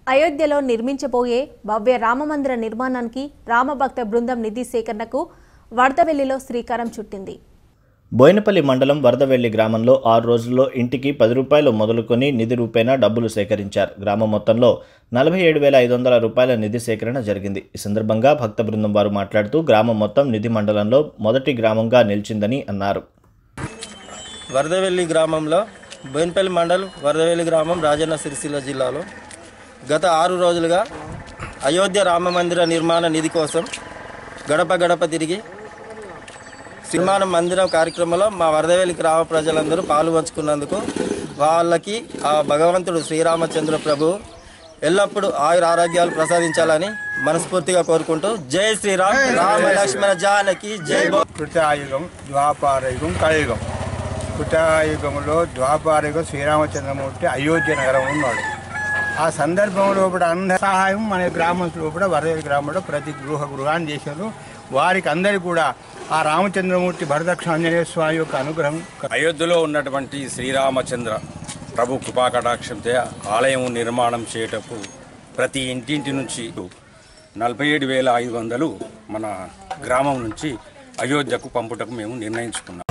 అయోధ్యలో నిర్మించబోయే భవ్య రామమందిర నిర్మాణానికి రామభక్త బృందం నిధి సేకరణకు వరదవెల్లిలో శ్రీకారం చుట్టింది బోయినపల్లి మండలం వరదవెల్లి గ్రామంలో ఆరు రోజుల్లో ఇంటికి పది రూపాయలు మొదలుకొని నిధి రూపేణా డబ్బులు సేకరించారు గ్రామం మొత్తంలో నలభై ఏడు వేల ఐదు వందల రూపాయల నిధి సేకరణ జరిగింది ఈ సందర్భంగా భక్త బృందం వారు మాట్లాడుతూ గ్రామం మొత్తం నిధి మండలంలో మొదటి గ్రామంగా నిలిచిందని అన్నారు వరదవెల్లి గ్రామంలో బోయినపల్లి మండల్ వరదవెల్లి గ్రామం రాజన్న సిరిసిల్ల జిల్లాలో గత ఆరు రోజులుగా అయోధ్య రామ మందిర నిర్మాణ నిధి కోసం గడప గడప తిరిగి నిర్మాణ మందిరం కార్యక్రమంలో మా వరదవెల్లి గ్రామ ప్రజలందరూ పాలు పంచుకున్నందుకు వాళ్ళకి ఆ భగవంతుడు శ్రీరామచంద్ర ప్రభు ఎల్లప్పుడూ ఆయుర ఆరోగ్యాలు ప్రసాదించాలని మనస్ఫూర్తిగా కోరుకుంటూ జై శ్రీరామ్ రామ లక్ష్మణ జానకి జై బో కృతాయుగం ద్వాపారయుగం కలియుగం కృతాయుగంలో ద్వాపారయుగం శ్రీరామచంద్రమూర్తి అయోధ్య నగరం ఉన్నాడు ఆ సందర్భంలో కూడా అందరి సహాయం మన గ్రామంలో కూడా వరద గ్రామంలో ప్రతి గృహ గృహాన్ని చేశారు వారికి అందరికీ కూడా ఆ రామచంద్రమూర్తి భరదక్ష ఆంజనేయ స్వామి యొక్క అనుగ్రహం అయోధ్యలో ఉన్నటువంటి శ్రీరామచంద్ర ప్రభు కృపాకటాక్షంతో ఆలయం నిర్మాణం చేయటకు ప్రతి ఇంటింటి నుంచి నలభై ఏడు వేల ఐదు వందలు మన గ్రామం నుంచి అయోధ్యకు పంపుటకు మేము నిర్ణయించుకున్నాం